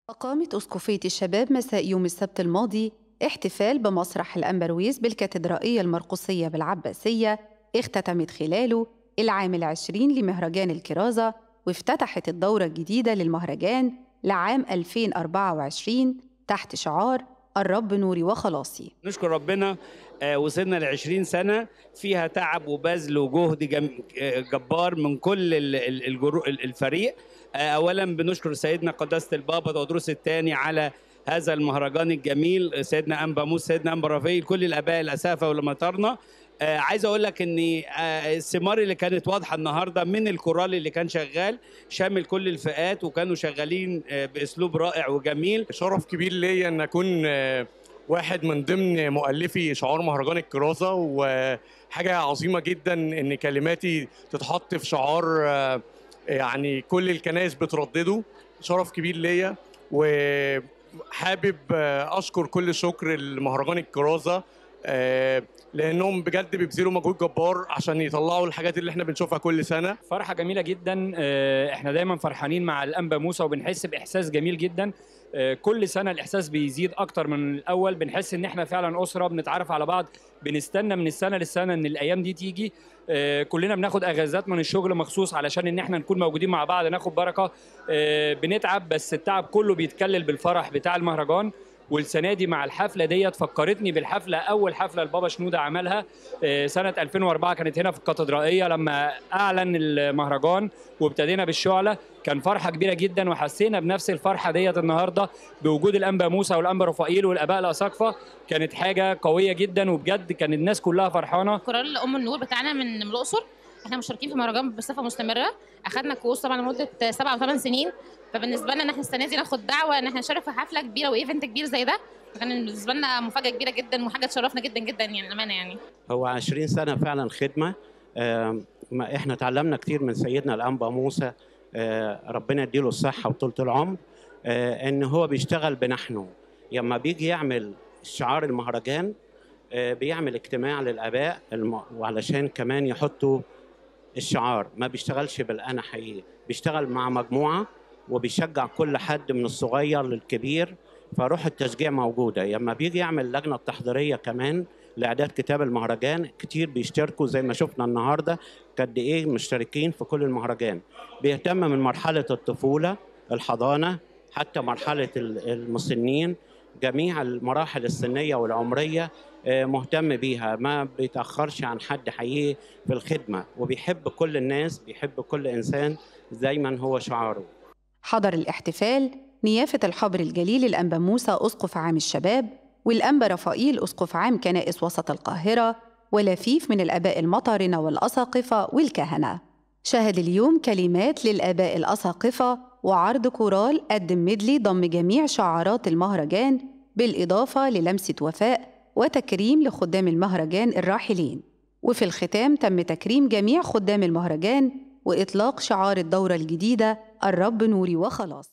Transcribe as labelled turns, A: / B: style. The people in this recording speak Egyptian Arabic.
A: أقامت أسقفية الشباب مساء يوم السبت الماضي احتفال بمسرح الأنبرويس بالكاتدرائية المرقسية بالعباسية اختتمت خلاله العام العشرين لمهرجان الكرازة وافتتحت الدورة الجديدة للمهرجان لعام 2024 تحت شعار الرب نوري وخلاصي
B: نشكر ربنا آه، وصلنا ل 20 سنه فيها تعب وبذل وجهد جم- آه، جبار من كل ال- ال- الجرو- ال- الفريق آه، اولا بنشكر سيدنا قداسه البابا تودروس الثاني على هذا المهرجان الجميل سيدنا انبا موسى سيدنا انبا رافائيل كل الاباء الاسافه والمطارنه آه عايز اقول لك ان آه الثمار اللي كانت واضحه النهارده من الكورال اللي كان شغال شامل كل الفئات وكانوا شغالين آه باسلوب رائع وجميل
C: شرف كبير ليا ان اكون آه، واحد من ضمن مؤلفي شعار مهرجان الكرازه وحاجه عظيمه جدا ان كلماتي تتحط في شعار آه، يعني كل الكنائس بتردده شرف كبير ليا وحابب آه، اشكر كل شكر لمهرجان الكرازه آه، لانهم بجد بيبذلوا مجهود جبار عشان يطلعوا الحاجات اللي احنا بنشوفها كل سنه
D: فرحة جميلة جدا آه، احنا دايما فرحانين مع الأنبا موسى وبنحس بإحساس جميل جدا آه، كل سنة الإحساس بيزيد أكتر من الأول بنحس إن احنا فعلا أسرة بنتعرف على بعض بنستنى من السنة للسنة إن الأيام دي تيجي آه، كلنا بناخد أجازات من الشغل مخصوص علشان إن احنا نكون موجودين مع بعض ناخد بركة آه، بنتعب بس التعب كله بيتكلل بالفرح بتاع المهرجان والسنه دي مع الحفله ديت فكرتني بالحفله اول حفله البابا شنوده عملها آه، سنه 2004 كانت هنا في الكاتدرائيه لما اعلن المهرجان وابتدينا بالشعله كان فرحه كبيره جدا وحسينا بنفس الفرحه ديت النهارده بوجود الانبا موسى والانبا رفائيل والاباء الاساقفه كانت حاجه قويه جدا وبجد كان الناس كلها فرحانه
E: كورال ام النور بتاعنا من من الاقصر احنا مشاركين في مهرجان بصفه مستمره اخذنا كورس طبعا لمده سبع او ثمان سنين فبالنسبه لنا ان احنا السنه دي ناخد دعوه ان احنا نشارك في حفله كبيره وايفنت كبير زي ده فكان بالنسبه لنا مفاجاه كبيره جدا وحاجه تشرفنا جدا جدا يعني الامانه يعني
F: هو 20 سنة فعلا خدمة آم، ما احنا اتعلمنا كتير من سيدنا الأنبا موسى آه، ربنا يديله الصحة وطولة العمر آه، إن هو بيشتغل بنحن لما بيجي يعمل شعار المهرجان آه، بيعمل اجتماع للآباء الم- وعلشان كمان يحطوا الشعار ما بيشتغلش بالأنا حقيقي بيشتغل مع مجموعة وبيشجع كل حد من الصغير للكبير فروح التشجيع موجودة لما بيجي يعمل لجنة تحضيرية كمان لاعداد كتاب المهرجان كتير بيشتركوا زي ما شفنا النهارده قد ايه مشتركين في كل المهرجان بيهتم من مرحله الطفوله الحضانه حتى مرحله ال- المسنين جميع المراحل السنيه والعمريه آه، مهتم بيها ما بيتاخرش عن حد حقيقي في الخدمه وبيحب كل الناس بيحب كل انسان دايما هو شعاره
A: حضر الاحتفال نيافة الحبر الجليل الأنبا موسى أسقف عام الشباب والأنبا رفائيل أسقف عام كنائس وسط القاهرة ولفيف من الآباء المطارنة والأساقفة والكهنة شهد اليوم كلمات للآباء الأساقفة وعرض كورال قدم ميدلي ضم جميع شعارات المهرجان بالإضافة للمسة وفاء وتكريم لخدام المهرجان الراحلين وفي الختام تم تكريم جميع خدام المهرجان وإطلاق شعار الدورة الجديدة الرب نوري وخلاص